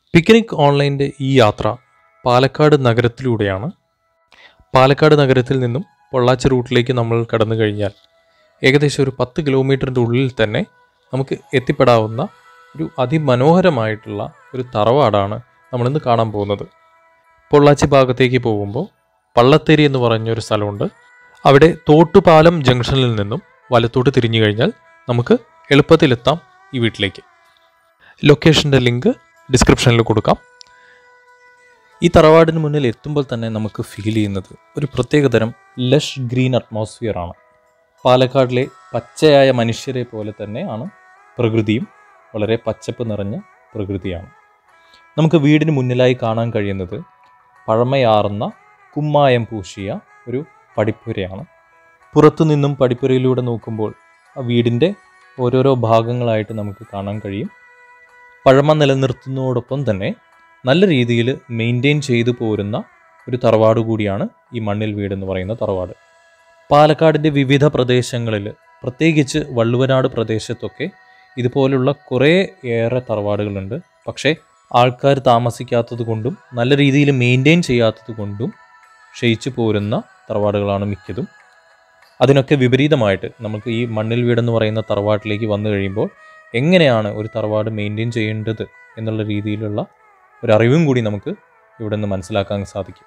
Picnic ഓൺലൈൻ്റെ ഈ യാത്ര പാലക്കാട് നഗരത്തിലൂടെയാണ് പാലക്കാട് നഗരത്തിൽ നിന്നും പൊള്ളാച്ചി റൂട്ടിലേക്ക് നമ്മൾ കടന്നു കഴിഞ്ഞാൽ ഏകദേശം ഒരു പത്ത് കിലോമീറ്ററിൻ്റെ ഉള്ളിൽ തന്നെ നമുക്ക് എത്തിപ്പെടാവുന്ന ഒരു അതിമനോഹരമായിട്ടുള്ള ഒരു തറവാടാണ് നമ്മളിന്ന് കാണാൻ പോകുന്നത് പൊള്ളാച്ചി ഭാഗത്തേക്ക് പോകുമ്പോൾ പള്ളത്തേരി എന്ന് പറഞ്ഞൊരു സ്ഥലമുണ്ട് അവിടെ തോട്ടുപാലം ജംഗ്ഷനിൽ നിന്നും വലത്തോട്ട് തിരിഞ്ഞു കഴിഞ്ഞാൽ നമുക്ക് എളുപ്പത്തിലെത്താം ഈ വീട്ടിലേക്ക് ലൊക്കേഷൻ്റെ ലിങ്ക് ഡിസ്ക്രിപ്ഷനിൽ കൊടുക്കാം ഈ തറവാടിന് മുന്നിൽ എത്തുമ്പോൾ തന്നെ നമുക്ക് ഫീൽ ചെയ്യുന്നത് ഒരു പ്രത്യേകതരം ലഷ് ഗ്രീൻ അറ്റ്മോസ്ഫിയർ ആണ് പാലക്കാടിലെ പച്ചയായ മനുഷ്യരെ പോലെ തന്നെയാണ് പ്രകൃതിയും വളരെ പച്ചപ്പ് നിറഞ്ഞ പ്രകൃതിയാണ് നമുക്ക് വീടിന് മുന്നിലായി കാണാൻ കഴിയുന്നത് പഴമയാർന്ന കുമ്മായം പൂശിയ ഒരു പടിപ്പുരയാണ് പുറത്തു നിന്നും പടിപ്പുരയിലൂടെ നോക്കുമ്പോൾ ആ വീടിൻ്റെ ഓരോരോ ഭാഗങ്ങളായിട്ട് നമുക്ക് കാണാൻ കഴിയും പഴമ നിലനിർത്തുന്നതോടൊപ്പം തന്നെ നല്ല രീതിയിൽ മെയിൻറ്റെയിൻ ചെയ്തു പോരുന്ന ഒരു തറവാട് കൂടിയാണ് ഈ മണ്ണിൽ വീട് എന്ന് പറയുന്ന തറവാട് പാലക്കാടിൻ്റെ വിവിധ പ്രദേശങ്ങളിൽ പ്രത്യേകിച്ച് വള്ളുവനാട് പ്രദേശത്തൊക്കെ ഇതുപോലുള്ള കുറേ ഏറെ തറവാടുകളുണ്ട് പക്ഷേ ആൾക്കാർ താമസിക്കാത്തത് കൊണ്ടും നല്ല രീതിയിൽ മെയിൻറ്റെയിൻ ചെയ്യാത്തത് കൊണ്ടും ക്ഷയിച്ചു പോരുന്ന തറവാടുകളാണ് മിക്കതും അതിനൊക്കെ വിപരീതമായിട്ട് നമുക്ക് ഈ മണ്ണിൽ വീടെന്ന് പറയുന്ന തറവാട്ടിലേക്ക് വന്നു കഴിയുമ്പോൾ എങ്ങനെയാണ് ഒരു തറവാട് മെയിൻറ്റെയിൻ ചെയ്യേണ്ടത് എന്നുള്ള രീതിയിലുള്ള ഒരു അറിവും കൂടി നമുക്ക് ഇവിടെ നിന്ന് മനസ്സിലാക്കാൻ സാധിക്കും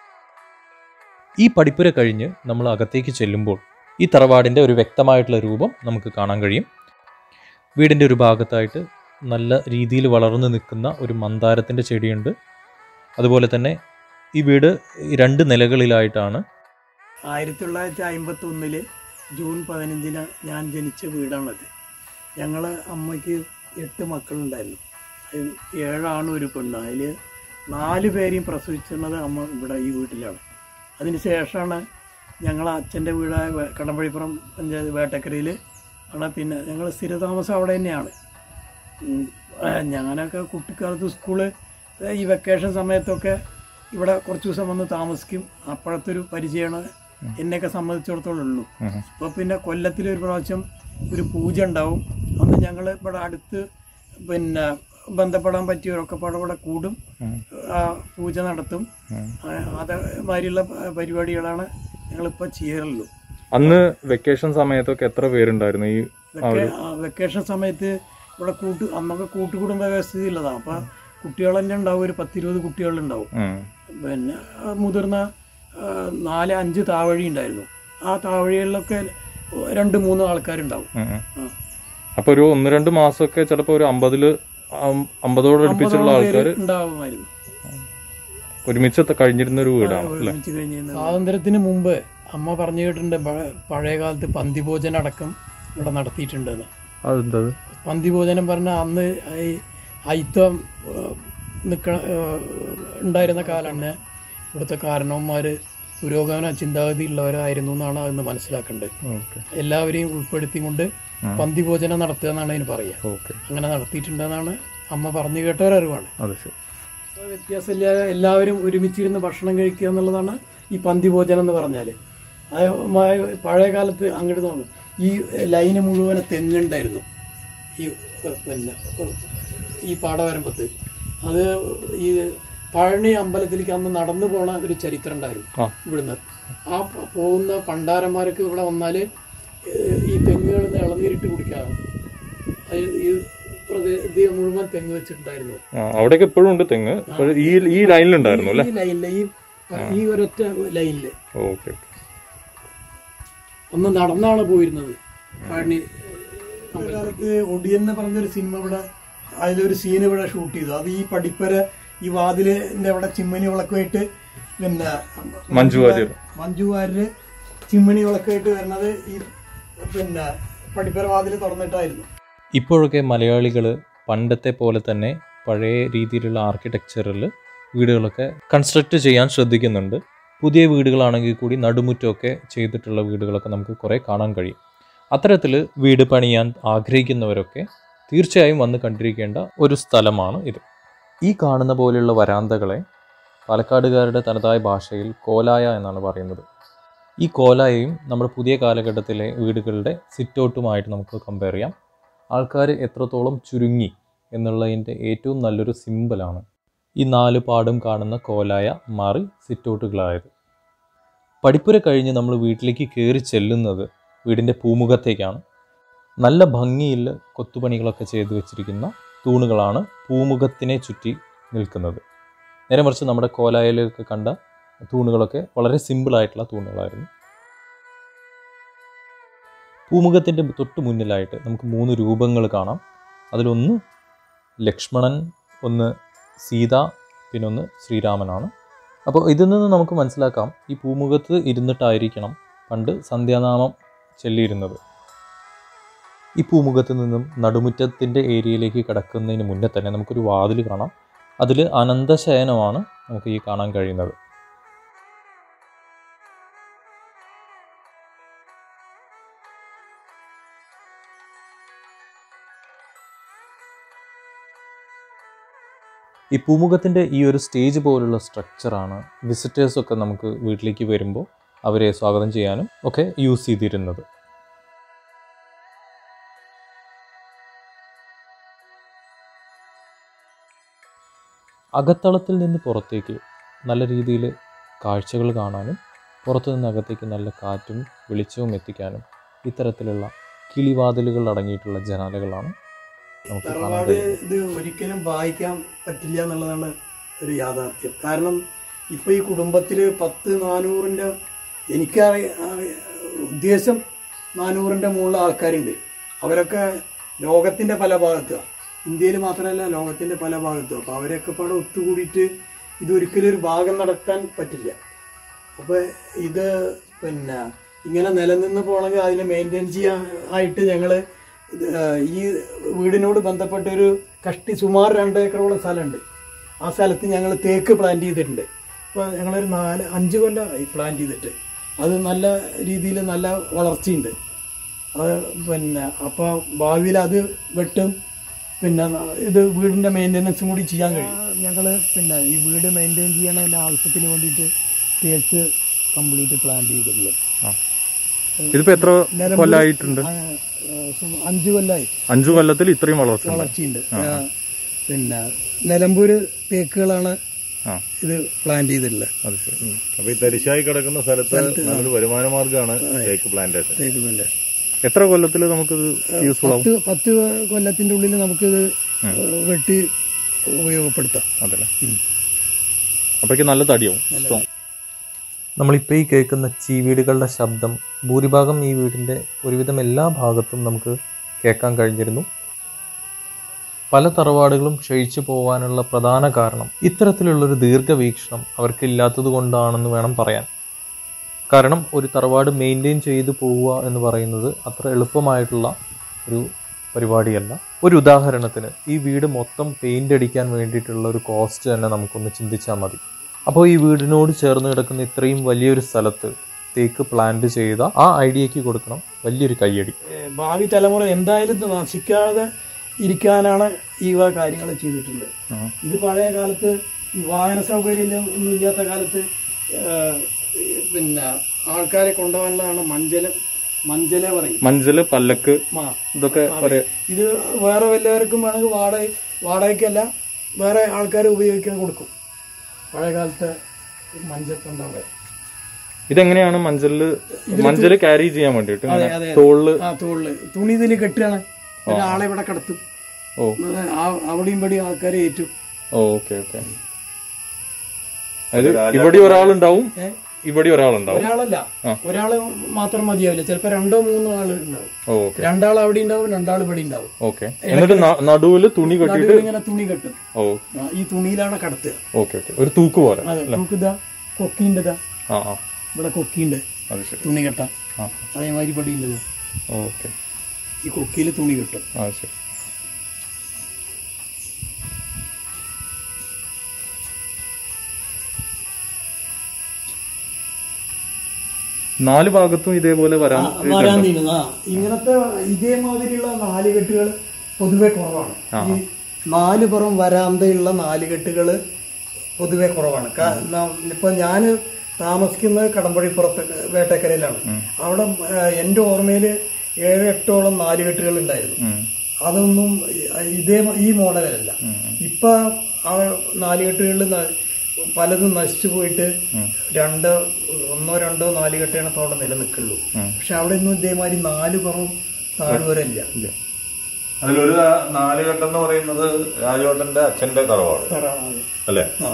ഈ പഠിപ്പുര കഴിഞ്ഞ് നമ്മൾ അകത്തേക്ക് ചെല്ലുമ്പോൾ ഈ തറവാടിൻ്റെ ഒരു വ്യക്തമായിട്ടുള്ള രൂപം നമുക്ക് കാണാൻ കഴിയും വീടിൻ്റെ ഒരു ഭാഗത്തായിട്ട് നല്ല രീതിയിൽ വളർന്നു നിൽക്കുന്ന ഒരു മന്ദാരത്തിൻ്റെ ചെടിയുണ്ട് അതുപോലെ തന്നെ ഈ വീട് രണ്ട് നിലകളിലായിട്ടാണ് ആയിരത്തി തൊള്ളായിരത്തി അമ്പത്തി ഒന്നില് ജൂൺ പതിനഞ്ചിന് ഞാൻ ജനിച്ച വീടാണത് ഞങ്ങൾ അമ്മയ്ക്ക് എട്ട് മക്കളുണ്ടായിരുന്നു അതിൽ ഏഴാണ് ഒരു പെണ്ണ് അതിൽ നാല് പേരെയും പ്രസവിച്ചിരുന്നത് അമ്മ ഇവിടെ ഈ വീട്ടിലാണ് അതിന് ശേഷമാണ് ഞങ്ങൾ അച്ഛൻ്റെ വീടായ വേ- കടമ്പഴിപ്പുറം പഞ്ചായത്ത് വേട്ടക്കരയിൽ ആണ് പിന്നെ ഞങ്ങൾ സ്ഥിരതാമസം അവിടെ തന്നെയാണ് ഉം, ആ, ഞാനൊക്കെ കുട്ടിക്കാലത്ത് സ്കൂള് ഈ വെക്കേഷൻ സമയത്തൊക്കെ ഇവിടെ കുറച്ച് ദിവസം വന്ന് താമസിക്കും അപ്പോഴത്തെ ഒരു പരിചയമാണ് എന്നെയൊക്കെ സംബന്ധിച്ചിടത്തോളം ഉള്ളൂ അപ്പോൾ പിന്നെ കൊല്ലത്തിൽ ഒരു പ്രാവശ്യം ഒരു പൂജ ഉണ്ടാവും അന്ന് ഞങ്ങൾ ഇവിടെ അടുത്ത് പിന്നെ ബന്ധപ്പെടാൻ പറ്റിയവരൊക്കെ പാടെ ഇവിടെ കൂടും ആ പൂജ നടത്തും ആ, അതേമാതിരിയുള്ള പരിപാടികളാണ് ഞങ്ങളിപ്പോൾ ചെയ്യാറുള്ളൂ അന്ന് വെക്കേഷൻ സമയത്തൊക്കെ എത്ര പേരുണ്ടായിരുന്നു ഈ വെക്കേ ആ, വെക്കേഷൻ സമയത്ത് ഇവിടെ കൂട്ട് അന്നൊക്കെ കൂട്ടുകുടുംബ വ്യവസ്ഥയിലുള്ളതാണ് അപ്പം കുട്ടികൾ തന്നെ ഉണ്ടാവും ഒരു പത്തിരുപത് കുട്ടികളുണ്ടാവും പിന്നെ ആ, മുതിർന്ന ആ, നാല് അഞ്ച് താവഴി ഉണ്ടായിരുന്നു ആ താവഴികളിലൊക്കെ രണ്ട് മൂന്ന് ആൾക്കാരുണ്ടാവും ആ. അപ്പൊ ഒരു ഒന്ന് രണ്ട് മാസമൊക്കെ ചിലപ്പോ ഒരു അമ്പതില് അം- അമ്പതോട് അടുപ്പിച്ചുള്ള അമ്പതോളം ആൾക്കാർ പേര് ഉണ്ടാവുമായിരുന്നു ഒരുമിച്ച് ത- കഴിഞ്ഞിരുന്ന ഒരു വീടാണ് അല്ലെ ഒരുമിച്ച് കഴിഞ്ഞിരുന്നത്. സ്വാതന്ത്ര്യത്തിന് മുമ്പ് അമ്മ പറഞ്ഞു കേട്ടിട്ടുണ്ട് പഴ- പഴയ കാലത്ത് പന്തിഭോജനം അടക്കം ഇവിടെ നടത്തിയിട്ടുണ്ടെന്ന് അതെന്താ പന്തിഭോജനം പറഞ്ഞാൽ അന്ന് ഈ അയിത്തം നിൽക്ക ഉണ്ടായിരുന്ന കാലമാണ് ഇവിടുത്തെ കാരണവന്മാർ പുരോഗമന ചിന്താഗതി ഉള്ളവരായിരുന്നു എന്നാണ് അതെന്ന് മനസ്സിലാക്കേണ്ടത് ഓക്കെ എല്ലാവരെയും ഉൾപ്പെടുത്തിക്കൊണ്ട് പന്തിഭോജനം നടത്തുക എന്നാണ് അതിന് പറയുക ഓക്കെ അങ്ങനെ നടത്തിയിട്ടുണ്ടെന്നാണ് അമ്മ പറഞ്ഞു കേട്ട ഒരറിവാണ് അത് ശരി ഇപ്പൊ വ്യത്യാസമില്ലാതെ എല്ലാവരും ഒരുമിച്ചിരുന്ന് ഭക്ഷണം കഴിക്കുക എന്നുള്ളതാണ് ഈ പന്തിഭോജനം എന്ന് പറഞ്ഞാൽ പഴയ കാലത്ത് അങ്ങോട്ട് നോക്കും ഈ ലൈന് മുഴുവൻ തെങ്ങുണ്ടായിരുന്നു ഈ ഏഹ്, പിന്നെ ഏഹ്, ഈ പാടവരമ്പത്ത് അത് ഈ പഴനി അമ്പലത്തിലേക്ക് അന്ന് നടന്നു പോണ ഒരു ചരിത്രം ഉണ്ടായിരുന്നു ആ. ഇവിടുന്ന് ആ പ- പോകുന്ന പണ്ടാരന്മാരൊക്കെ ഇവിടെ വന്നാൽ ഈ തെങ്ങുകളിൽ നിന്ന് ഇളനീരിട്ട് കുടിക്കാറ് അത് ഈ പ്രദേശ മുഴുവൻ തെങ്ങ് വെച്ചിട്ടുണ്ടായിരുന്നു ആ അവിടെയൊക്കെ ഇപ്പോഴും ഉണ്ട് തെങ്ങ് പക്ഷേ ഈ ഈ ലൈനിലുണ്ടായിരുന്നു അല്ലേ ഈ ലൈനില് ഈ ഈ ഒരൊറ്റ ലൈനില് ഓക്കെ ഒന്ന് നടന്നാണ് പോയിരുന്നത് പഴനി കാലത്ത് ഒടിയൻ എന്ന് പറഞ്ഞൊരു സിനിമ ഇവിടെ അതിലൊരു സീൻ ഇവിടെ ഷൂട്ട് ചെയ്തു അത് ഈ പഠിപ്പര ഈ വാതിലിന്റെ അവിടെ ചിമ്മനി വിളക്കുമായിട്ട് പിന്നെ മഞ്ജു വാര്യർ. മഞ്ജു വാര്യര് ചിമ്മണി വിളക്കായിട്ട് വരുന്നത് ഈ പിന്നെ പഠിപ്പര വാതിൽ തുറന്നിട്ടായിരുന്നു ഇപ്പോഴൊക്കെ മലയാളികൾ പണ്ടത്തെ പോലെ തന്നെ പഴയ രീതിയിലുള്ള ആർക്കിടെക്ചറിൽ വീടുകളൊക്കെ കൺസ്ട്രക്ട് ചെയ്യാൻ ശ്രദ്ധിക്കുന്നുണ്ട് പുതിയ വീടുകളാണെങ്കിൽ കൂടി നടുമുറ്റമൊക്കെ ചെയ്തിട്ടുള്ള വീടുകളൊക്കെ നമുക്ക് കുറേ കാണാൻ കഴിയും അത്തരത്തിൽ വീട് പണിയാൻ ആഗ്രഹിക്കുന്നവരൊക്കെ തീർച്ചയായും വന്ന് കണ്ടിരിക്കേണ്ട ഒരു സ്ഥലമാണ് ഇത് ഈ കാണുന്ന പോലെയുള്ള വരാന്തകളെ പാലക്കാടുകാരുടെ തനതായ ഭാഷയിൽ കോലായ എന്നാണ് പറയുന്നത് ഈ കോലായയും നമ്മുടെ പുതിയ കാലഘട്ടത്തിലെ വീടുകളുടെ സിറ്റൗട്ടുമായിട്ട് നമുക്ക് കമ്പയർ ചെയ്യാം ആൾക്കാർ എത്രത്തോളം ചുരുങ്ങി എന്നുള്ളതിൻ്റെ ഏറ്റവും നല്ലൊരു സിമ്പലാണ് ഈ നാല് പാടും കാണുന്ന കോലായ മാറി സിറ്റൗട്ടുകളായത് പഠിപ്പുര കഴിഞ്ഞ് നമ്മൾ വീട്ടിലേക്ക് കയറി ചെല്ലുന്നത് വീടിൻ്റെ പൂമുഖത്തേക്കാണ് നല്ല ഭംഗിയിൽ കൊത്തുപണികളൊക്കെ ചെയ്തു വെച്ചിരിക്കുന്ന തൂണുകളാണ് പൂമുഖത്തിനെ ചുറ്റി നിൽക്കുന്നത് നേരെ മറിച്ച് നമ്മുടെ കോലായയിലൊക്കെ കണ്ട തൂണുകളൊക്കെ വളരെ സിമ്പിളായിട്ടുള്ള തൂണുകളായിരുന്നു പൂമുഖത്തിൻ്റെ തൊട്ട് മുന്നിലായിട്ട് നമുക്ക് മൂന്ന് രൂപങ്ങൾ കാണാം അതിലൊന്ന് ലക്ഷ്മണൻ ഒന്ന് സീത പിന്നെ ഒന്ന് ശ്രീരാമനാണ് അപ്പോൾ ഇതിൽ നിന്ന് നമുക്ക് മനസ്സിലാക്കാം ഈ പൂമുഖത്ത് ഇരുന്നിട്ടായിരിക്കണം പണ്ട് സന്ധ്യാനാമം ചൊല്ലിയിരുന്നത് ഈ പൂമുഖത്ത് നിന്നും നടുമുറ്റത്തിൻ്റെ ഏരിയയിലേക്ക് കിടക്കുന്നതിന് മുന്നേ തന്നെ നമുക്കൊരു വാതിൽ കാണാം അതിൽ അനന്തശയനമാണ് നമുക്ക് ഈ കാണാൻ കഴിയുന്നത് ഈ പൂമുഖത്തിൻ്റെ ഈ ഒരു സ്റ്റേജ് പോലുള്ള സ്ട്രക്ചറാണ് വിസിറ്റേഴ്സൊക്കെ നമുക്ക് വീട്ടിലേക്ക് വരുമ്പോൾ അവരെ സ്വാഗതം ചെയ്യാനും ഒക്കെ യൂസ് ചെയ്തിരുന്നത് അകത്തളത്തിൽ നിന്ന് പുറത്തേക്ക് നല്ല രീതിയിൽ കാഴ്ചകൾ കാണാനും പുറത്തു നിന്ന് അകത്തേക്ക് നല്ല കാറ്റും വെളിച്ചവും എത്തിക്കാനും ഇത്തരത്തിലുള്ള കിളിവാതിലുകൾ അടങ്ങിയിട്ടുള്ള ജനാലകളാണ് നമുക്ക് കാണാൻ തറവാട് കഴിയുന്നത് ഇത് ഒരിക്കലും വായിക്കാൻ പറ്റില്ല എന്നുള്ളതാണ് ഒരു യാഥാർത്ഥ്യം കാരണം ഇപ്പൊ ഈ കുടുംബത്തില് പത്ത് നാനൂറിന്റെ എനിക്ക് അറി- അറി- ഉദ്ദേശം നാനൂറിന്റെ മുകളിൽ ആൾക്കാരുണ്ട് അവരൊക്കെ ലോകത്തിന്റെ പല ഭാഗത്തും ഇന്ത്യയിൽ മാത്രമല്ല ലോകത്തിന്റെ പല ഭാഗത്തും അപ്പൊ അവരൊക്കെ പാടെ ഒത്തുകൂടിയിട്ട് ഇതൊരിക്കലും ഒരു ഭാഗം നടത്താൻ പറ്റില്ല അപ്പൊ ഇത് പിന്നെ ഇങ്ങനെ നിലനിന്ന് പോകണമെങ്കിൽ അതിനെ മെയിൻറ്റെയിൻ ചെയ്യാൻ ആയിട്ട് ഞങ്ങള് ഇത്, ആ, ഈ വീടിനോട് ബന്ധപ്പെട്ട ഒരു കഷ്ടി സുമാർ രണ്ട് ഏക്കറോളം സ്ഥലമുണ്ട് ആ സ്ഥലത്ത് ഞങ്ങൾ തേക്ക് പ്ലാന്റ് ചെയ്തിട്ടുണ്ട് അപ്പോൾ ഞങ്ങളൊരു നാല് അഞ്ച് കൊല്ലമായി പ്ലാന്റ് ചെയ്തിട്ട് അത് നല്ല രീതിയിൽ നല്ല വളർച്ചയുണ്ട് അത് പിന്നെ അപ്പോൾ ഭാവിയിൽ അത് വെട്ടും പിന്നെ ഇത് വീടിൻ്റെ മെയിൻ്റെനൻസും കൂടി ചെയ്യാൻ കഴിയും ഞങ്ങൾ പിന്നെ ഈ വീട് മെയിൻറ്റെയിൻ ചെയ്യണതിൻ്റെ ആവശ്യത്തിന് വേണ്ടിയിട്ട് തേക്ക് കംപ്ലീറ്റ് പ്ലാന്റ് ചെയ്തിട്ടുള്ളത് ആ ഇതിപ്പോ എത്ര കൊല്ലായിട്ടുണ്ട് ആ, ആ, സു- അഞ്ച് കൊല്ലമായി അഞ്ചു കൊല്ലത്തിൽ ഇത്രയും വളർച്ച വളർച്ചയുണ്ട് ആ, പിന്നെ നിലമ്പൂര് തേക്കുകളാണ് ആ ഇത് പ്ലാന്റ് ചെയ്തിട്ടുള്ളത് അത് ശരി അപ്പൊ ഈ തരിശായി കിടക്കുന്ന സ്ഥലത്ത് നല്ലൊരു വരുമാന മാർഗ്ഗമാണ് തേക്ക് പ്ലാന്റേഷൻ തേക്ക് പ്ലാന്റ് എത്ര കൊല്ലത്തിൽ നമുക്കിത് യൂസ്ഫുൾ ആവും പത്ത് പത്ത് കൊല്ലത്തിന്റെ ഉള്ളിൽ നമുക്കിത് വെട്ടി ഉപയോഗപ്പെടുത്താം അതല്ലേ അപ്പോഴേക്ക് നല്ല തടിയാവും സ്ട്രോങ് നമ്മളിപ്പോൾ ഈ കേൾക്കുന്ന ചീവീടുകളുടെ ശബ്ദം ഭൂരിഭാഗം ഈ വീടിൻ്റെ ഒരുവിധം എല്ലാ ഭാഗത്തും നമുക്ക് കേൾക്കാൻ കഴിഞ്ഞിരുന്നു പല തറവാടുകളും ക്ഷയിച്ചു പോകാനുള്ള പ്രധാന കാരണം ഇത്തരത്തിലുള്ളൊരു ദീർഘവീക്ഷണം അവർക്കില്ലാത്തത് കൊണ്ടാണെന്ന് വേണം പറയാൻ കാരണം ഒരു തറവാട് മെയിൻറ്റെയിൻ ചെയ്തു പോവുക എന്ന് പറയുന്നത് അത്ര എളുപ്പമായിട്ടുള്ള ഒരു പരിപാടിയല്ല ഒരു ഉദാഹരണത്തിന് ഈ വീട് മൊത്തം പെയിന്റ് അടിക്കാൻ വേണ്ടിയിട്ടുള്ള ഒരു കോസ്റ്റ് തന്നെ നമുക്കൊന്ന് ചിന്തിച്ചാൽ മതി അപ്പോൾ ഈ വീടിനോട് ചേർന്ന് കിടക്കുന്ന ഇത്രയും വലിയൊരു സ്ഥലത്ത് തേക്ക് പ്ലാന്റ് ചെയ്ത ആ ഐഡിയക്ക് കൊടുക്കണം വലിയൊരു കയ്യടി ഭാവി തലമുറ എന്തായാലും ഇത് നശിക്കാതെ ഇരിക്കാനാണ് ഈ വക കാര്യങ്ങൾ ചെയ്തിട്ടുള്ളത് ഇത് പഴയ കാലത്ത് ഈ വാഹന സൗകര്യം ഒന്നും ഇല്ലാത്ത കാലത്ത് ആ, ഈ പിന്നെ ആൾക്കാരെ കൊണ്ടുപോകാനുള്ളതാണ് മഞ്ചലം മഞ്ചല പറയും മഞ്ചല് പല്ലക്ക് ആ ഇതൊക്കെ അതെ. ഇത് വേറെ വല്ലവർക്കും വേണമെങ്കിൽ വാടക വാടകയ്ക്കല്ല വേറെ ആൾക്കാർ ഉപയോഗിക്കാൻ കൊടുക്കും പഴയ കാലത്തെ മഞ്ചത്തുണ്ടാവുക ഇതെങ്ങനെയാണ് മഞ്ചല് മഞ്ചല് ക്യാരി ചെയ്യാൻ വേണ്ടിയിട്ട് അതെ അതെ തോളില് ആ തോളില് തുണി ഇതിൽ കെട്ടുകയാണ് ഒരാളെ ഇവിടെ കിടത്തും ഓ ആ- അവിടെയും ഇവിടെയും ആൾക്കാരെ ഏറ്റും ഓക്കെ ഓക്കെ അതായത് ഇവിടെ ഒരാളുണ്ടാവും ഏ? ഇവിടെ ഒരാളുണ്ടാവും ഒരാളല്ല ആ. ഒരാള് മാത്രം മതിയാവില്ല ചിലപ്പോ രണ്ടോ മൂന്നോ ആള് ഉണ്ടാവും ഓക്കെ രണ്ടാൾ അവിടെ ഉണ്ടാവും രണ്ടാൾ ഇവിടെ ഉണ്ടാവും ഓക്കെ എന്നിട്ട് ന- നടുവില് തുണി കെട്ടിയിട്ട് നടുവിൽ ഇങ്ങനെ തുണി കെട്ടും ഓ ആ, ഈ തുണിയിലാണ് കടത്തുക ഓക്കെ ഓക്കെ ഒരു തൂക്ക് പോലെ അതെ നമുക്കിതാ കൊക്കിൻ്റെതാ ആ ആ ഇവിടെ കൊക്കിയുണ്ട് അത് ശരി തുണി കെട്ടാൻ ആ അതേമാതിരി ഇവിടെ ഉള്ളത് ഓക്കെ ഈ കൊക്കിയിൽ തുണി കെട്ടും ആ ശരി നാല് ഭാഗത്തും ഇതേപോലെ വരാൻ വരാന്തീന് ആ ഇങ്ങനത്തെ ഇതേമാതിരിയുള്ള നാലുകെട്ടുകൾ പൊതുവെ കുറവാണ് ഈ നാല് പുറം വരാന്തയുള്ള നാലുകെട്ടുകൾ പൊതുവെ കുറവാണ് കാ- ന- ഇപ്പൊ ഞാൻ താമസിക്കുന്നത് കടമ്പഴിപ്പുറത്ത് വേട്ടക്കരയിലാണ് അവിടെ ആ, എന്റെ ഓർമ്മയിൽ ഏഴ് എട്ടോളം നാലുകെട്ടുകൾ ഉണ്ടായിരുന്നു അതൊന്നും ഇതേ ഈ മോഡലല്ല ഇപ്പൊ ആ നാലുകെട്ടുകളിൽ പലതും നശിച്ചു പോയിട്ട് രണ്ട് ഒന്നോ രണ്ടോ നാലുകെട്ടേണത്തോടെ നിലനിൽക്കുള്ളൂ പക്ഷെ അവിടെ ഒന്നും ഇതേമാതിരി നാല് പുറം താഴ്വരല്ല അതിലൊരു നാലുകെട്ട് എന്ന് പറയുന്നത് രാജോട്ടന്റെ അച്ഛന്റെ തറവാട് തറവാണ്. അല്ലേ ആ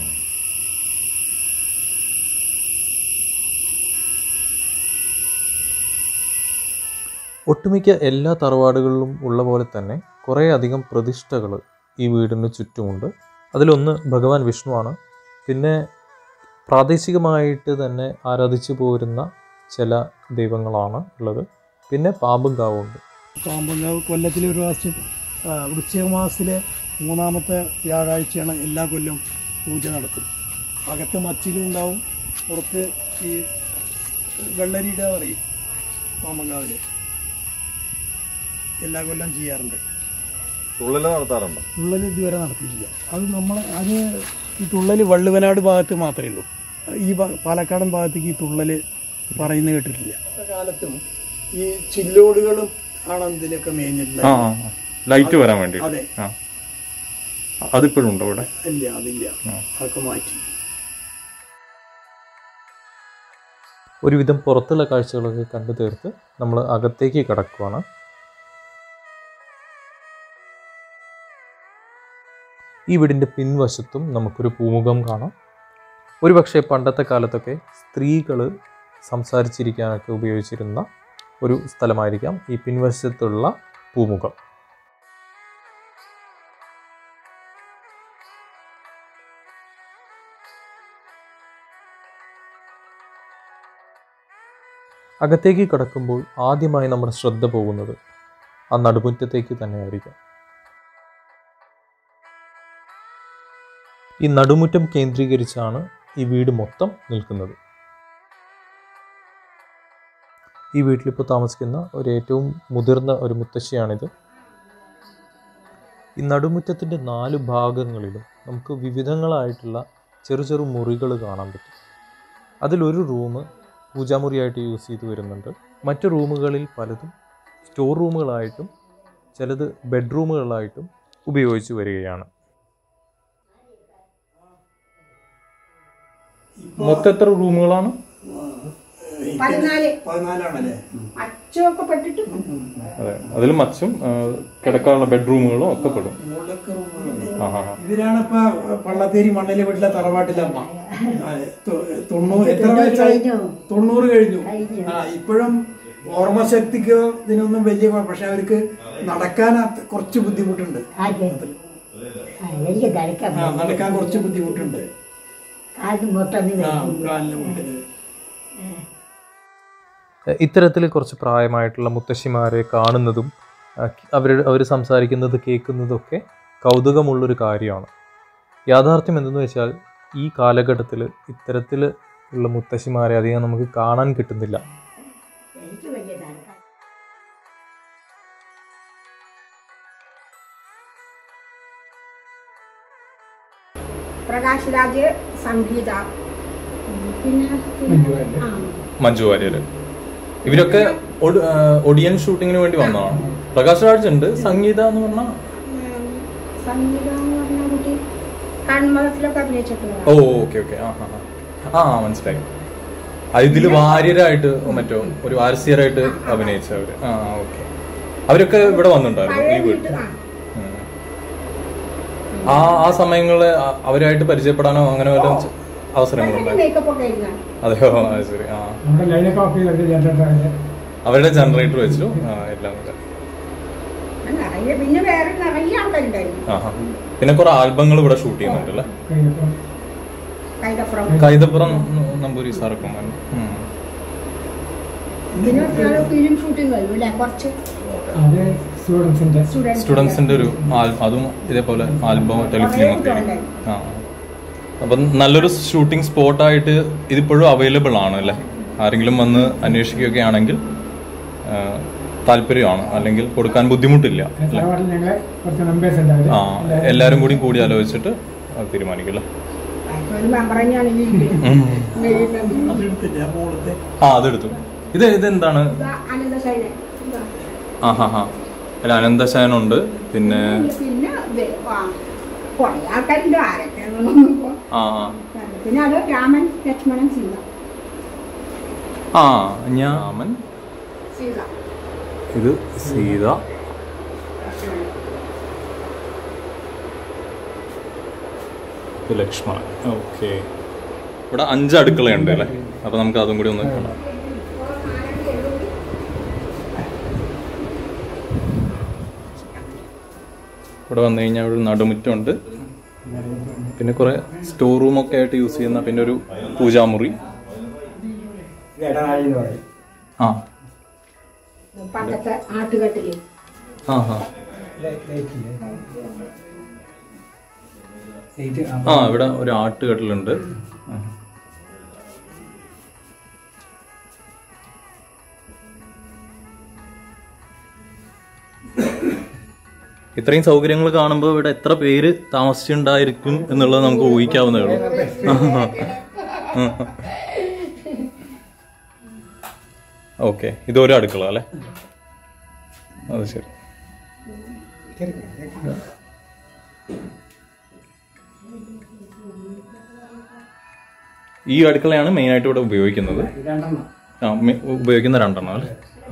ഒട്ടുമിക്ക എല്ലാ തറവാടുകളിലും ഉള്ള പോലെ തന്നെ കുറേ അധികം പ്രതിഷ്ഠകൾ ഈ വീടിന് ചുറ്റുമുണ്ട് അതിലൊന്ന് ഭഗവാൻ വിഷ്ണുവാണ് പിന്നെ പ്രാദേശികമായിട്ട് തന്നെ ആരാധിച്ചു പോരുന്ന ചില ദൈവങ്ങളാണ് ഉള്ളത് പിന്നെ പാമ്പും കാവുണ്ട് പാമ്പങ്കാവ് കൊല്ലത്തിൽ ഒരു പ്രാവശ്യം ആ, വൃശ്ചിക മാസത്തിലെ മൂന്നാമത്തെ വ്യാഴാഴ്ചയാണ് എല്ലാ കൊല്ലം പൂജ നടത്തും അകത്ത് മച്ചിലും ഉണ്ടാവും പുറത്ത് ഈ വെള്ളരിയുടെ പറയും പാമ്പങ്കാവില് എല്ലാ കൊല്ലം ചെയ്യാറുണ്ട് തുള്ളല് നടത്താറുണ്ടോ തുള്ളൽ ഇതുവരെ നടത്തിയില്ല അത് നമ്മൾ അത് ഈ തുള്ളൽ വള്ളുവനാട് ഭാഗത്ത് മാത്രമേ ഉള്ളൂ ഈ ഭാ- പാലക്കാടൻ ഭാഗത്തേക്ക് ഈ തുള്ളൽ പറയുന്നത് കേട്ടിട്ടില്ല കാലത്തും ഈ ചില്ലോടുകളും ആണ് ഇതിലൊക്കെ മേഞ്ഞിട്ടുള്ളത് ലൈറ്റ് വരാൻ വേണ്ടി അതെ അതിപ്പോഴും ഉണ്ടോ ഇവിടെ ഇല്ല അതില്ല അതൊക്കെ മാറ്റി ഒരുവിധം പുറത്തുള്ള കാഴ്ചകളൊക്കെ കണ്ടു തീർത്ത് നമ്മൾ അകത്തേക്ക് കിടക്കുവാണ് ഈ വീടിൻ്റെ പിൻവശത്തും നമുക്കൊരു പൂമുഖം കാണാം ഒരുപക്ഷെ പണ്ടത്തെ കാലത്തൊക്കെ സ്ത്രീകൾ സംസാരിച്ചിരിക്കാനൊക്കെ ഉപയോഗിച്ചിരുന്ന ഒരു സ്ഥലമായിരിക്കാം ഈ പിൻവശത്തുള്ള പൂമുഖം അകത്തേക്ക് കടക്കുമ്പോൾ ആദ്യമായി നമ്മുടെ ശ്രദ്ധ പോകുന്നത് ആ നടുമുറ്റത്തേക്ക് തന്നെയായിരിക്കും ഈ നടുമുറ്റം കേന്ദ്രീകരിച്ചാണ് ഈ വീട് മൊത്തം നിൽക്കുന്നത് ഈ വീട്ടിലിപ്പോൾ താമസിക്കുന്ന ഒരു ഏറ്റവും മുതിർന്ന ഒരു മുത്തശ്ശിയാണിത് ഈ നടുമുറ്റത്തിൻ്റെ നാല് ഭാഗങ്ങളിലും നമുക്ക് വിവിധങ്ങളായിട്ടുള്ള ചെറു ചെറു മുറികൾ കാണാൻ പറ്റും അതിലൊരു റൂം പൂജാമുറിയായിട്ട് യൂസ് ചെയ്ത് വരുന്നുണ്ട് മറ്റു റൂമുകളിൽ പലതും സ്റ്റോർ റൂമുകളായിട്ടും ചിലത് ബെഡ്റൂമുകളായിട്ടും ഉപയോഗിച്ച് വരികയാണ് മൊത്തം എത്ര റൂമുകളാണ് പതിനാല് പതിനാലാണല്ലേ അച്ചൊക്കെ പെട്ടിട്ട് അതെ അതിൽ മച്ചും ആ, കിടക്കാനുള്ള ബെഡ്റൂമുകളും ഒക്കെ പെടും മുകളിലൊക്കെ റൂമുകളുണ്ട് ആ ആ ആ. ഇവരാണ് ഇപ്പൊ പള്ളത്തേരി മണ്ണിലെ വീട്ടിലെ തറവാട്ടിലെ അമ്മ ആ, തൊ- തൊണ്ണൂറ് എത്ര വയസ്സായി കഴിഞ്ഞു. തൊണ്ണൂറ് കഴിഞ്ഞു കഴിഞ്ഞു. ആ ഇപ്പോഴും ഓർമ്മശക്തിക്കോ ഇതിനൊന്നും വലിയ കുഴ- പക്ഷെ അവർക്ക് നടക്കാൻ അത് കുറച്ച് ബുദ്ധിമുട്ടുണ്ട് അതെ ആ, എനിക്ക് ധരിക്കാൻ ആ നടക്കാൻ കുറച്ച് ബുദ്ധിമുട്ടുണ്ട് കാലിന് മൊത്തം ആ കാലിന് മുട്ടില് ഇത്തരത്തിൽ കുറച്ച് പ്രായമായിട്ടുള്ള മുത്തശ്ശിമാരെ കാണുന്നതും അവർ അവർ സംസാരിക്കുന്നത് കേൾക്കുന്നതൊക്കെ കൗതുകമുള്ളൊരു കാര്യമാണ് യാഥാർത്ഥ്യം എന്തെന്ന് വെച്ചാൽ ഈ കാലഘട്ടത്തിൽ ഇത്തരത്തിൽ ഉള്ള മുത്തശ്ശിമാരെ അധികം നമുക്ക് കാണാൻ കിട്ടുന്നില്ല എനിക്ക് വലിയ ധരിക്കാൻ പ്രകാശ് രാജ് സംഗീത ഉം, പിന്നെ ആ, മഞ്ജു വാര്യർ ഇവരൊക്കെ ഒഡിയൻ ഷൂട്ടിങ്ങിന് വേണ്ടി വന്നതാണ് പ്രകാശ് രാജ് ഉണ്ട് സംഗീത എന്ന് പറഞ്ഞാൽ ഉം, സംഗീത എന്ന് പറഞ്ഞ കുട്ടി കൺമതത്തിലൊക്കെ അഭിനയിച്ചിട്ടുള്ള ഓ ഓക്കെ ഓക്കെ ആ ആ ആ. ആ മനസ്സിലായി ആ, ഇതില് വാര്യരായിട്ട് മറ്റോ ഒരു വാരസ്യരായിട്ട് അഭിനയിച്ചവര് ആ ഓക്കെ അവരൊക്കെ ഇവിടെ വന്നിട്ടുണ്ടായിരുന്നു പഴയ ഈ വീട്ടിൽ വീട്ടിൽ ആ ഉം. ആ ആ സമയങ്ങളിൽ അ- അവരായിട്ട് പരിചയപ്പെടാനോ അങ്ങനെ വല്ല അവസരങ്ങളുണ്ടായി മേക്കപ്പ് ഒക്കെ ആയിരുന്നു അതെയോ ആ, ശരി ആ നമ്മുടെ ലൈനൊക്കെ ഓഫ് ചെയ്തിട്ട് ജനറേറ്റർ അവരുടെ ജനറേറ്റർ വെച്ചു ആ എല്ലാം കൂടെ നിറയെ പിന്നെ വേറെ നിറയെ ആൾക്കാരുണ്ടായിരുന്നു ആ ആ. പിന്നെ കുറെ ആൽബങ്ങൾ ഇവിടെ ഷൂട്ട് ചെയ്യുന്നുണ്ടല്ലേ കഴിഞ്ഞപ്പോൾ കൈതപ്പുറം കൈതപ്പുറം നമ്പൂരി സാറൊക്കെ വന്നു. ഉം. പിന്നെ ഒരാള് ഫിലിം ഷൂട്ടിംഗ് കഴിയും അല്ലേ കുറച്ച് അത് സ്റ്റുഡൻസിന്റെ സ്റ്റുഡൻസ് സ്റ്റുഡൻസിന്റെ ഒരു ആൽ- അതും ഇതേപോലെ ആൽബം ടെലിഫിലിം ഒക്കെ ആയിരിക്കും. ആ അപ്പം നല്ലൊരു ഷൂട്ടിംഗ് സ്പോട്ടായിട്ട് ഇതിപ്പോഴും അവൈലബിൾ ആണ് അല്ലേ ആരെങ്കിലും വന്ന് അന്വേഷിക്കുകയൊക്കെ ആണെങ്കിൽ ആ, താല്പര്യമാണ് അല്ലെങ്കിൽ കൊടുക്കാൻ ബുദ്ധിമുട്ടില്ല അല്ലേ തറവാട്ടിൽ ഞങ്ങളെ കുറച്ച് മെമ്പേഴ്സ് ഉണ്ട് അവര് ആ എല്ലാവരും കൂടി കൂടി ആലോചിച്ചിട്ട് അത് തീരുമാനിക്കും അല്ലേ ഒരു മെമ്പർ തന്നെയാണ് ഈ ഉം. Main member. അതെടുത്തില്ല മോളത്തെ ആ അതെടുത്തു ഇത് ഇതെന്താണ് ഇതാ അനന്തശൈലൻ ഇതാ. ആ ഹാ ഹാ അല്ല അനന്തശയനുണ്ട് പിന്നെ പിന്നെ ഇത് ആ, കുറേ ആൾക്കാരുണ്ട് ആരൊക്കെയാണെന്നൊന്നും ഇപ്പൊ ആ പിന്നെ അത് രാമൻ ലക്ഷ്മണൻ സീത ആ ഞാമൻ സീത ഇത് സീത ഇത് ലക്ഷ്മണൻ ഓക്കെ ഇവിടെ അഞ്ച് അടുക്കളയുണ്ട് അല്ലേ അപ്പൊ നമുക്ക് അതും കൂടി ഒന്ന് കാണാം ഇവിടെ വന്നു കഴിഞ്ഞാൽ ഒരു നടുമുറ്റമുണ്ട് പിന്നെ കുറെ സ്റ്റോർ റൂമൊക്കെ ആയിട്ട് യൂസ് ചെയ്യുന്ന പിന്നെ ഒരു പൂജാമുറി ഇത് ഇടനാഴി എന്ന് പറയും ആ പണ്ടത്തെ ആട്ടുകെട്ടില് ആ ആ ലൈറ്റില്ലേ ലൈറ്റ് ആ ഇവിടെ ഒരു ആട്ടുകെട്ടിലുണ്ട് ആ. ഇത്രയും സൗകര്യങ്ങൾ കാണുമ്പോൾ ഇവിടെ എത്ര പേര് താമസിച്ചിട്ടുണ്ടായിരിക്കും എന്നുള്ളത് നമുക്ക് ഊഹിക്കാവുന്നേ ഉള്ളൂ ഓക്കെ ഇതൊരു അടുക്കള അല്ലേ അത് ശരി ഈ അടുക്കളയാണ് മെയിനായിട്ട് ഇവിടെ ഉപയോഗിക്കുന്നത് രണ്ടെണ്ണം ആ മെ- ഉപയോഗിക്കുന്ന രണ്ടെണ്ണം അല്ലേ ആ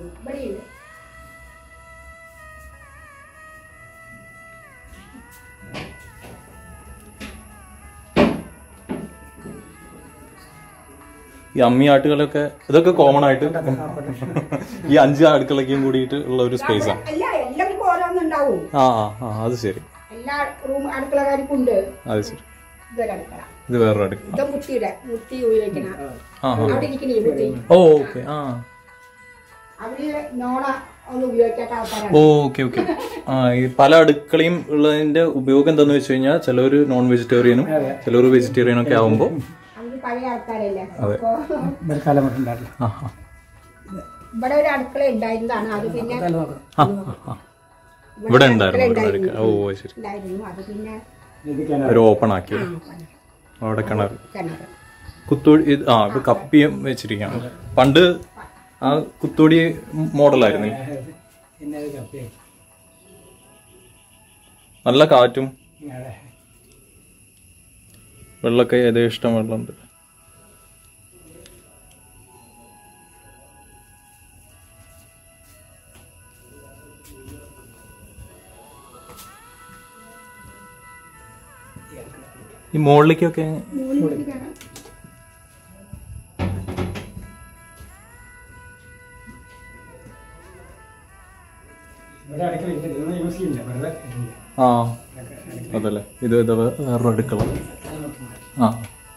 ഈ അമ്മി ആട്ടുകളൊക്കെ ഇതൊക്കെ കോമൺ ആയിട്ട് ഈ അഞ്ച് അടുക്കളയ്ക്കും കൂടിയിട്ട് ഉള്ള ഒരു സ്പേസാണ് അല്ല എല്ലാവർക്കും ഓരോന്നുണ്ടാവും ആ ആ ആ അത് ശരി എല്ലാ റൂം അടുക്കളക്കാർക്കും ഉണ്ട് അത് ശരി ഇതൊരടുക്കള ഇത് വേറൊരു അടുക്കള ഇത് മുത്തിയുടെ മുത്തി ഉപയോഗിക്കണ ആ ആ അവിടെ ഇരിക്കണേ മുത്തി ഓ ഓക്കെ ആ അവര് നോണ ഒന്നും ഉപയോഗിക്കാത്ത ആൾക്കാരാണ് ഓ ഓക്കെ ഓക്കെ ആ ഈ പല അടുക്കളയും ഉള്ളതിന്റെ ഉപയോഗം എന്താന്ന് വെച്ച് കഴിഞ്ഞാൽ ചിലവര് നോൺ വെജിറ്റേറിയനും ചിലവർ വെജിറ്റേറിയനും ഒക്കെ ആവുമ്പോൾ അവര് പഴയ ആൾക്കാരല്ലേ അതെ. അപ്പൊ ഒരു തലമുട്ടുണ്ടായിരുന്നു ആ ആ ഇവിടെ ഒരു അടുക്കള ഉണ്ടായിരുന്നതാണ് അത് പിന്നെ ആ, ആ, ആ. ഇവിടെ ഉണ്ടായിരുന്നു ഒരു അടുക്കള ഓ ശരി ഉണ്ടായിരുന്നു അത് പിന്നെ ഇത് കിണർ ഒരു ഓപ്പൺ ആക്കി അവിടെ കിണർ കിണറ് കുത്തോടി ഇത് ആ ഇപ്പൊ കപ്പിയും വെച്ചിരിക്കുകയാണ് പണ്ട് ആ കുത്തോടി മോഡലായിരുന്നു പിന്നെ ഇത് കപ്പി നല്ല കാറ്റും അതെ വെള്ളമൊക്കെ യഥേഷ്ടം വെള്ളമുണ്ട് ഈ മുകളിലേക്കൊക്കെ ഇവിടെ അടുക്കള ഇല്ല ഇതൊന്നും യൂസ് ചെയ്യില്ല വെറുതെ ഇല്ല. ആ അതല്ലേ ഇത് ഇത് വേറൊരു അടുക്കള ആ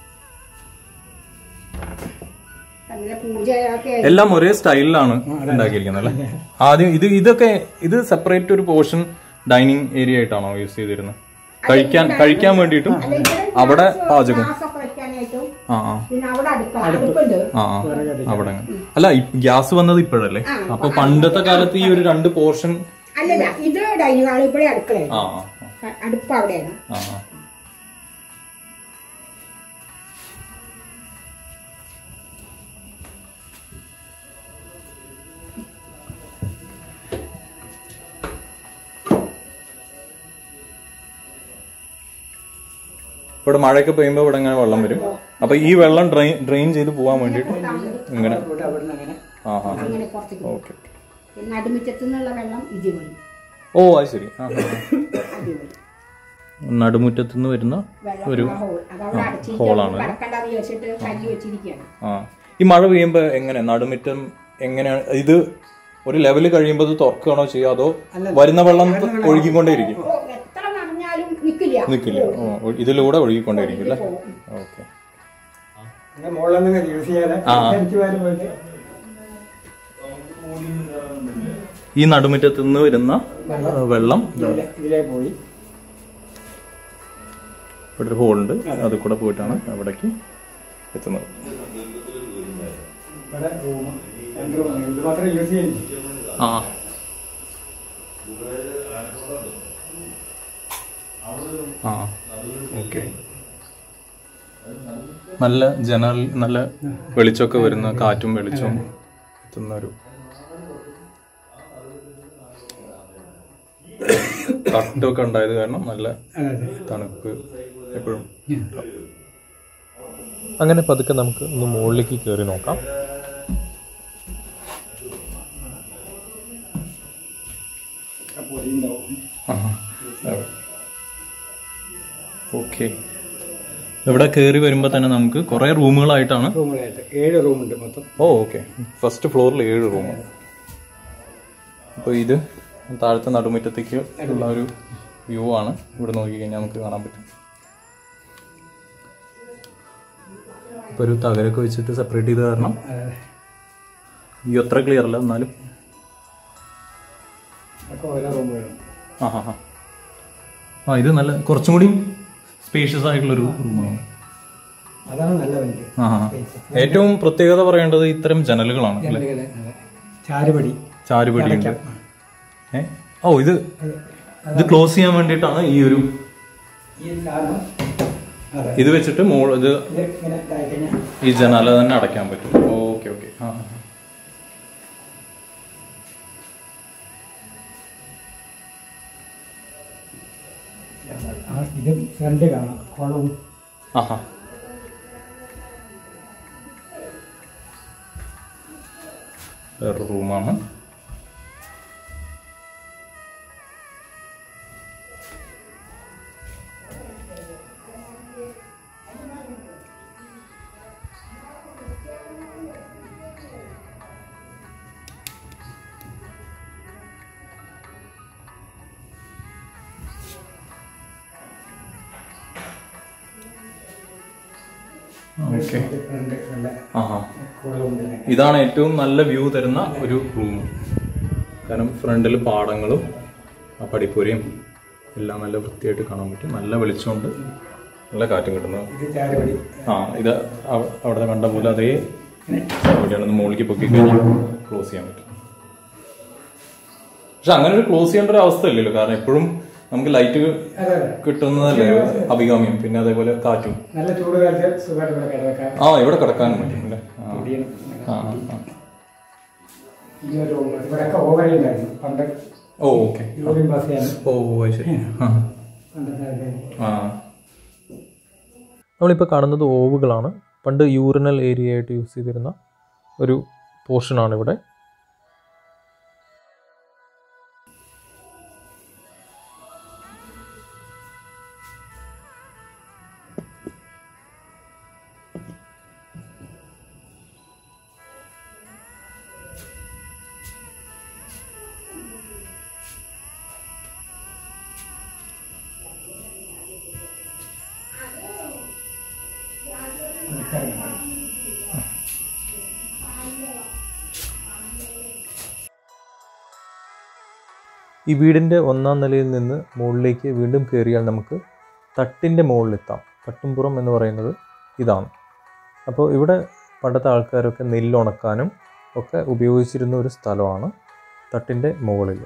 അങ്ങനെ പൂജയൊക്കെ എല്ലാം ഒരേ സ്റ്റൈലിലാണ് ഉണ്ടാക്കിയിരിക്കുന്നത് അല്ലേ ആദ്യം ഇത് ഇതൊക്കെ ഇത് സെപ്പറേറ്റ് ഒരു പോർഷൻ ഡൈനിങ് ഏരിയ ആയിട്ടാണോ യൂസ് ചെയ്തിരുന്നത് കഴിക്കാൻ കഴിക്കാൻ വേണ്ടിയിട്ടും അവിടെ പാചകം ഗ്യാസൊക്കെ വെക്കാനായിട്ടും ആ ആ പിന്നെ അവിടെ അടുക്കള അടുപ്പുണ്ട് ആ ആ അവിടെ അങ്ങനെ. അല്ല ഗ്യാസ് വന്നത് ഇപ്പോഴല്ലേ അപ്പൊ പണ്ടത്തെ കാലത്ത് ഈ ഒരു രണ്ട് പോർഷൻ അല്ലല്ല ഇത് ഡൈനിങ് ഹാൾ ഇവിടെ അടുക്കളയാണ് ആ ആ, അടുപ്പ് അവിടെയാണ് ആ ആ ഇവിടെ മഴയൊക്കെ പെയ്യുമ്പോൾ ഇവിടെ ഇങ്ങനെ വെള്ളം വരും അപ്പൊ ഈ വെള്ളം ഡ്രെയിൻ ഡ്രെയിൻ ചെയ്ത് പോകാൻ വേണ്ടിയിട്ട് ഇങ്ങനെ ഇവിടെ അവിടുന്ന് അങ്ങനെ ആ ആ അങ്ങനെ കുറച്ച് ഓക്കെ പിന്നെ നടുമുറ്റത്തു നിന്നുള്ള വെള്ളം ഇതുവഴി ഓ അത് ശരി ആ ആ, അതുവഴി ആ. നടുമുറ്റത്ത് നിന്ന് വരുന്ന വെള്ളം ഒരു ആ ഹോൾ അതവിടെ ഹോളാണ് അടച്ചിരിക്കുകയാണ് കടക്കണ്ടെന്ന് വിചാരിച്ചിട്ട് കല്ല് വെച്ചിരിക്കുകയാണ് ആ ഈ മഴ പെയ്യുമ്പോ എങ്ങനെ നടുമുറ്റം എങ്ങനെയാണ് ഇത് ഒരു ലെവല് കഴിയുമ്പോൾ ഇത് തുറക്കുകയാണോ ചെയ്യുക അതോ വരുന്ന വെള്ളം ഒഴുകിക്കൊണ്ടേയിരിക്കും ഓ എത്ര നനഞ്ഞാലും നിക്കില്ല നിൽക്കില്ല ഓ ഒ- ഇതിലൂടെ ഒഴുകിക്കൊണ്ടേയിരിക്കും അല്ലേ ഓക്കെ അങ്ങനെ മുകളിലൊന്നും യൂസ് ചെയ്യാതെ ആ. എനിക്ക് വരും പോലെ ഈ നടുമുറ്റത്ത് നിന്ന് വരുന്ന ആ, വെള്ളം ഇതിലെ- ഇതിലേ പോയി ഇവിടെ ഒരു ഹോളുണ്ട് അതിൽ കൂടെ പോയിട്ടാണ് അവിടേക്ക് എത്തുന്നത് ഇവിടെ റൂം രണ്ട് റൂം ഇത് മാത്രമേ യൂസ് ചെയ്യുന്നില്ല ആ ആ ഓക്കെ നല്ല ജനൽ നല്ല വെളിച്ചമൊക്കെ വരുന്ന കാറ്റും വെളിച്ചവും എത്തുന്ന ഒരു തട്ടൊക്കെ ഉണ്ടായത് കാരണം നല്ല അതെ അതെ തണുപ്പ് എപ്പോഴും അങ്ങനെ പതുക്കെ നമുക്ക് ഒന്ന് മുകളിലേക്ക് കയറി നോക്കാം പൊടിയുണ്ടാവും ഓക്കെ ഇവിടെ കയറി വരുമ്പോൾ തന്നെ നമുക്ക് കുറേ റൂമുകളായിട്ടാണ് റൂമുകളായിട്ട് ഏഴ് റൂമുണ്ട് മൊത്തം ഓ ഓക്കെ ഫസ്റ്റ് ഫ്ലോറിൽ ഏഴ് റൂം അപ്പോൾ ഇത് താഴത്തെ നടുമുറ്റത്തേക്ക് ഉള്ള ഒരു വ്യൂ ആണ് ഇവിടെ നോക്കിക്കഴിഞ്ഞാൽ നമുക്ക് കാണാൻ പറ്റും ഇപ്പോൾ ഒരു തകരൊക്കെ വെച്ചിട്ട് സെപ്പറേറ്റ് ചെയ്ത് കാരണം അതെ വ്യൂ അത്ര ക്ലിയർ അല്ല എന്നാലും അതൊക്കെ ഓരോ റൂമുകളും ആ ഹാ ഹാ ആ ഇത് നല്ല കുറച്ചും കൂടി സ്പേഷ്യസ് ആയിട്ടുള്ളൊരു റൂമാണ് അതാണ് നല്ല വണ്ടി ആ ഹാ ഏറ്റവും പ്രത്യേകത പറയേണ്ടത് ഇത്തരം ജനലുകളാണ് അല്ലേ ജനലുകള്, അതെ ചാരുപടി ചാരുപടിയുണ്ട് ഏ ഓ ഇത് ഇത് ക്ലോസ് ചെയ്യാൻ വേണ്ടിയിട്ടാണ് ഈ ഒരു ഈ കാരണം അതെ ഇത് വെച്ചിട്ട് മോൾ ഇത് ഇത് ഇങ്ങനെ ഇതായി കഴിഞ്ഞാൽ ഈ ജനാല തന്നെ അടയ്ക്കാൻ പറ്റും ഓക്കെ ഓക്കെ ആ ആ, ആ ഇത് ഫ്രണ്ട് കാണാം കുളവും ആ ആ വേറൊരു റൂമാണ് ഓക്കെ ഫ്രണ്ട് നല്ല ആ ആ കുളവും തന്നെ ഇതാണ് ഏറ്റവും നല്ല വ്യൂ തരുന്ന ഒരു റൂം കാരണം ഫ്രണ്ടിൽ പാടങ്ങളും ആ പടിപ്പുരയും എല്ലാം നല്ല വൃത്തിയായിട്ട് കാണാൻ പറ്റും നല്ല വെളിച്ചമുണ്ട് നല്ല കാറ്റും കിട്ടുന്നു ഇത് ചാരുപടി ആ ഇത് അവ- അവിടെ കണ്ട പോലെ അതേ അവിടെയാണ് മുകളിലേക്ക് പൊക്കി കഴിഞ്ഞാൽ ക്ലോസ് ചെയ്യാൻ പറ്റും പക്ഷെ അങ്ങനെ ഒരു ക്ലോസ് ചെയ്യേണ്ട ഒരു അവസ്ഥ ഇല്ലല്ലോ കാരണം എപ്പോഴും നമുക്ക് ലൈറ്റ് അതെ അതെ കിട്ടുന്നതല്ലേ അഭികാമ്യം പിന്നെ അതേപോലെ കാറ്റും നല്ല ചൂട് കാലത്ത് സുഖമായിട്ട് ഇവിടെ കിടക്കാം ആ ഇവിടെ കിടക്കാനും പറ്റും അല്ലേ ആ പൊടിയണം ആ ആ. ഈ ഒരു റൂം ഇവിടെയൊക്കെ ഓവറി ഉണ്ടായിരുന്നു പണ്ട് ഓ ഓക്കെ യൂറിൻ പാസ് ചെയ്യാൻ ഓ അത് ശരി ആ പണ്ടത്തെ ആൾക്കാര്. ആ നമ്മളിപ്പോൾ കാണുന്നത് ഓവുകളാണ് പണ്ട് യൂറിനൽ ഏരിയ ആയിട്ട് യൂസ് ചെയ്തിരുന്ന ഒരു പോർഷനാണ് ഇവിടെ ഈ വീടിൻ്റെ ഒന്നാം നിലയിൽ നിന്ന് മുകളിലേക്ക് വീണ്ടും കയറിയാൽ നമുക്ക് തട്ടിൻ്റെ മുകളിലെത്താം തട്ടുംപുറം എന്ന് പറയുന്നത് ഇതാണ് അപ്പോൾ ഇവിടെ പണ്ടത്തെ ആൾക്കാരൊക്കെ നെല്ലുണക്കാനും ഒക്കെ ഉപയോഗിച്ചിരുന്ന ഒരു സ്ഥലമാണ് തട്ടിൻ്റെ മുകളിൽ